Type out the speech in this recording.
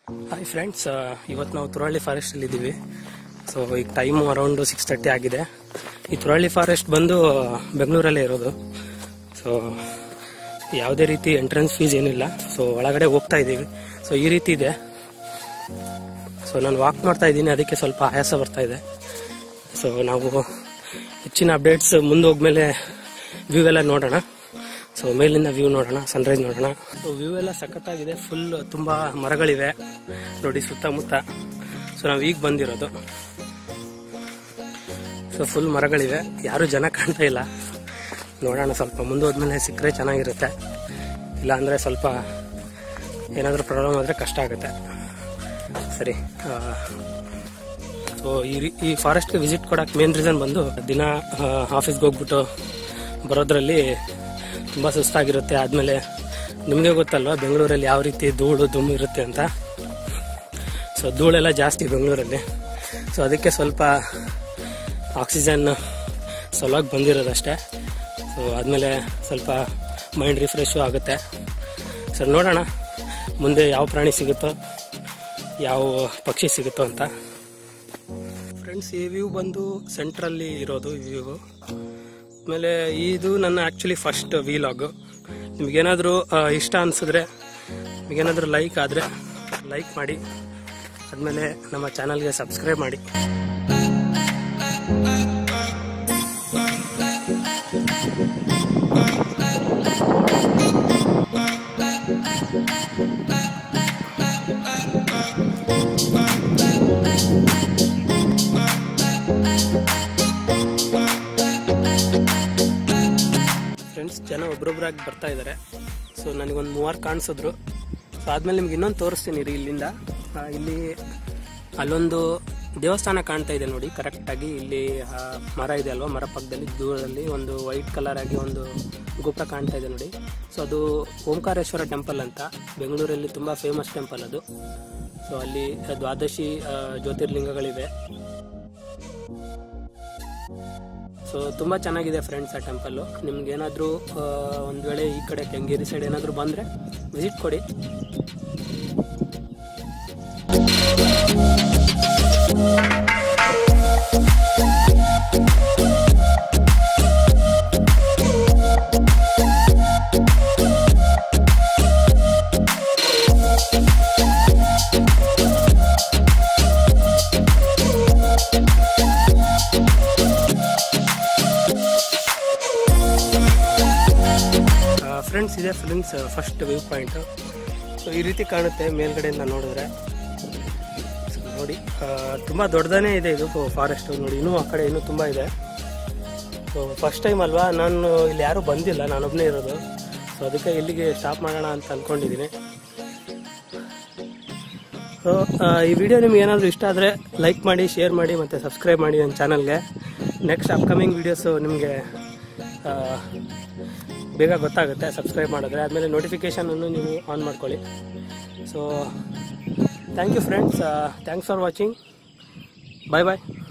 hi friends ಇವತ್ತು ನಾವು ತುರಳ್ಳಿ ಫಾರೆಸ್ಟಲ್ಲಿ ಇದ್ದೀವಿ ಸೊ ಈಗ ಟೈಮು ಅರೌಂಡ್ ಸಿಕ್ಸ್ ತರ್ಟಿ ಆಗಿದೆ ಈ ತುರಳ್ಳಿ ಫಾರೆಸ್ಟ್ ಬಂದು ಬೆಂಗಳೂರಲ್ಲೇ ಇರೋದು ಸೊ ಯಾವುದೇ ರೀತಿ ಎಂಟ್ರೆನ್ಸ್ ಫೀಸ್ ಏನಿಲ್ಲ ಸೊ ಒಳಗಡೆ ಹೋಗ್ತಾ ಇದ್ದೀವಿ ಸೊ ಈ ರೀತಿ ಇದೆ ಸೊ ನಾನು ವಾಕ್ ಮಾಡ್ತಾ ಇದ್ದೀನಿ ಅದಕ್ಕೆ ಸ್ವಲ್ಪ ಆಯಾಸ ಬರ್ತಾ ಇದೆ ಸೊ ನಾವು ಹೆಚ್ಚಿನ ಅಪ್ಡೇಟ್ಸ್ ಮುಂದೆ ಹೋದ್ಮೇಲೆ ವ್ಯೂ ಎಲ್ಲ ನೋಡೋಣ ಸೊ ಮೇಲಿಂದ ವ್ಯೂ ನೋಡೋಣ ಸನ್ರೈಸ್ ನೋಡೋಣ ಸೊ ವ್ಯೂ ಎಲ್ಲ ಸಖತ್ತಾಗಿದೆ ಫುಲ್ ತುಂಬಾ ಮರಗಳಿವೆ ನೋಡಿ ಸುತ್ತಮುತ್ತ ಸೊ ನಾವು ಈಗ ಬಂದಿರೋದು ಸೊ ಫುಲ್ ಮರಗಳಿವೆ ಯಾರು ಜನ ಕಾಣ್ತಾ ಇಲ್ಲ ನೋಡೋಣ ಸ್ವಲ್ಪ ಮುಂದೆ ಹೋದ್ಮೇಲೆ ಸಿಕ್ಕರೆ ಚೆನ್ನಾಗಿರುತ್ತೆ ಇಲ್ಲ ಅಂದ್ರೆ ಸ್ವಲ್ಪ ಏನಾದರೂ ಪ್ರಾಬ್ಲಮ್ ಆದರೆ ಕಷ್ಟ ಆಗುತ್ತೆ ಸರಿ ಸೊ ಈ ರೀ- ಈ ಫಾರೆಸ್ಟ್ಗೆ ವಿಸಿಟ್ ಕೊಡಕ್ಕೆ ಮೇನ್ ರೀಸನ್ ಬಂದು ದಿನ ಆಫೀಸ್ಗೆ ಹೋಗ್ಬಿಟ್ಟು ಬರೋದ್ರಲ್ಲಿ ತುಂಬ ಸುಸ್ತಾಗಿರುತ್ತೆ ಆದಮೇಲೆ ನಿಮಗೆ ಗೊತ್ತಲ್ವಾ ಬೆಂಗಳೂರಲ್ಲಿ ಯಾವ ರೀತಿ ಧೂಳು ದುಮ್ಮು ಇರುತ್ತೆ ಅಂತ ಸೊ ಧೂಳೆಲ್ಲ ಜಾಸ್ತಿ ಬೆಂಗಳೂರಲ್ಲಿ ಸೊ ಅದಕ್ಕೆ ಸ್ವಲ್ಪ ಆಕ್ಸಿಜನ್ ಸಲುವಾಗಿ ಬಂದಿರೋದಷ್ಟೇ ಸೊ ಆದಮೇಲೆ ಸ್ವಲ್ಪ ಮೈಂಡ್ ರಿಫ್ರೆಶು ಆಗುತ್ತೆ ಸರ್ ನೋಡೋಣ ಮುಂದೆ ಯಾವ ಪ್ರಾಣಿ ಸಿಗುತ್ತೋ ಯಾವ ಪಕ್ಷಿ ಸಿಗುತ್ತೋ ಅಂತ ಫ್ರೆಂಡ್ಸ್ ಈ ವ್ಯೂ ಬಂದು ಸೆಂಟ್ರಲ್ಲಿ ಇರೋದು ಈ ವ್ಯೂ ಆಮೇಲೆ ಇದು ನನ್ನ ಆ್ಯಕ್ಚುಲಿ ಫಸ್ಟ್ ವಿಲಾಗ್ ನಿಮಗೇನಾದರೂ ಇಷ್ಟ ಅನಿಸಿದ್ರೆ ನಿಮಗೇನಾದರೂ ಲೈಕ್ ಆದರೆ ಲೈಕ್ ಮಾಡಿ ಆದಮೇಲೆ ನಮ್ಮ ಚಾನಲ್ಗೆ ಸಬ್ಸ್ಕ್ರೈಬ್ ಮಾಡಿ ಫ್ರೆಂಡ್ಸ್ ಜನ ಒಬ್ರೊಬ್ರಾಗಿ ಬರ್ತಾ ಇದ್ದಾರೆ ಸೊ ನನಗೊಂದು ಮೂವಾರು ಕಾಣಿಸಿದ್ರು ಸೊ ಆದ್ಮೇಲೆ ನಿಮ್ಗೆ ಇನ್ನೊಂದು ತೋರಿಸ್ತೀನಿ ರೀ ಇಲ್ಲಿಂದ ಆ, ಇಲ್ಲಿ ಅಲ್ಲೊಂದು ದೇವಸ್ಥಾನ ಕಾಣ್ತಾ ಇದೆ ನೋಡಿ ಕರೆಕ್ಟಾಗಿ ಇಲ್ಲಿ ಆ, ಮರ ಇದೆ ಅಲ್ವಾ ಮರ ಪಕ್ಕದಲ್ಲಿ ದೂರದಲ್ಲಿ ಒಂದು ವೈಟ್ ಕಲರ್ ಆಗಿ ಒಂದು ಗುಪ್ತ ಕಾಣ್ತಾ ಇದೆ ನೋಡಿ ಸೊ ಅದು ಓಂಕಾರೇಶ್ವರ ಟೆಂಪಲ್ ಅಂತ ಬೆಂಗಳೂರಲ್ಲಿ ತುಂಬ ಫೇಮಸ್ ಟೆಂಪಲ್ ಅದು ಸೊ ಅಲ್ಲಿ ದ್ವಾದಶಿ ಆ, ಜ್ಯೋತಿರ್ಲಿಂಗಗಳಿವೆ ಸೊ ತುಂಬಾ ಚೆನ್ನಾಗಿದೆ ಫ್ರೆಂಡ್ಸ್ ಆ ಟೆಂಪಲ್ ನಿಮ್ಗೆ ಏನಾದರೂ ಒಂದ್ ವೇಳೆ ಈ ಕಡೆ ಕೆಂಗೇರಿ ಸೈಡ್ ಏನಾದರೂ ಬಂದ್ರೆ ವಿಸಿಟ್ ಕೊಡಿ ಫ್ರೆಂಡ್ಸ್ ಇದೆ friends first view point so ಈ ರೀತಿ ಕಾಣುತ್ತೆ ಮೇಲ್ಗಡೆಯಿಂದ ನೋಡಿದ್ರೆ So, ನೋಡಿ ಆ, ತುಂಬಾ ದೊಡ್ಡದಾನೇ ಇದೆ ಇದು ಫಾರೆಸ್ಟ್ ನೋಡಿ ಇನ್ನೂ ಆ ಕಡೆ ಇನ್ನೂ ತುಂಬಾ ಇದೆ ಸೊ ಫಸ್ಟ್ ಟೈಮ್ ಅಲ್ವಾ ನಾನು ಇಲ್ಲಿ ಯಾರೂ ಬಂದಿಲ್ಲ ನಾನೊಬ್ಬನೇ ಇರೋದು ಸೊ ಅದಕ್ಕೆ ಇಲ್ಲಿಗೆ ಸ್ಟಾಪ್ ಮಾಡೋಣ ಅಂತ ಅನ್ಕೊಂಡಿದ್ದೀನಿ ಸೊ ಈ ವಿಡಿಯೋ ನಿಮ್ಗೆ ಏನಾದರೂ ಇಷ್ಟ ಆದರೆ ಲೈಕ್ ಮಾಡಿ ಶೇರ್ ಮಾಡಿ ಮತ್ತು ಸಬ್ಸ್ಕ್ರೈಬ್ ಮಾಡಿ ನನ್ನ ಚಾನಲ್ಗೆ ನೆಕ್ಸ್ಟ್ ಅಪ್ಕಮಿಂಗ್ ವೀಡಿಯೋಸು ನಿಮಗೆ ಬೇಗ ಗೊತ್ತಾಗುತ್ತೆ ಸಬ್ಸ್ಕ್ರೈಬ್ ಮಾಡಿದ್ರೆ ಆದಮೇಲೆ ನೋಟಿಫಿಕೇಷನನ್ನು ನೀವು ಆನ್ ಮಾಡ್ಕೊಳ್ಳಿ so thank you friends thanks for watching bye bye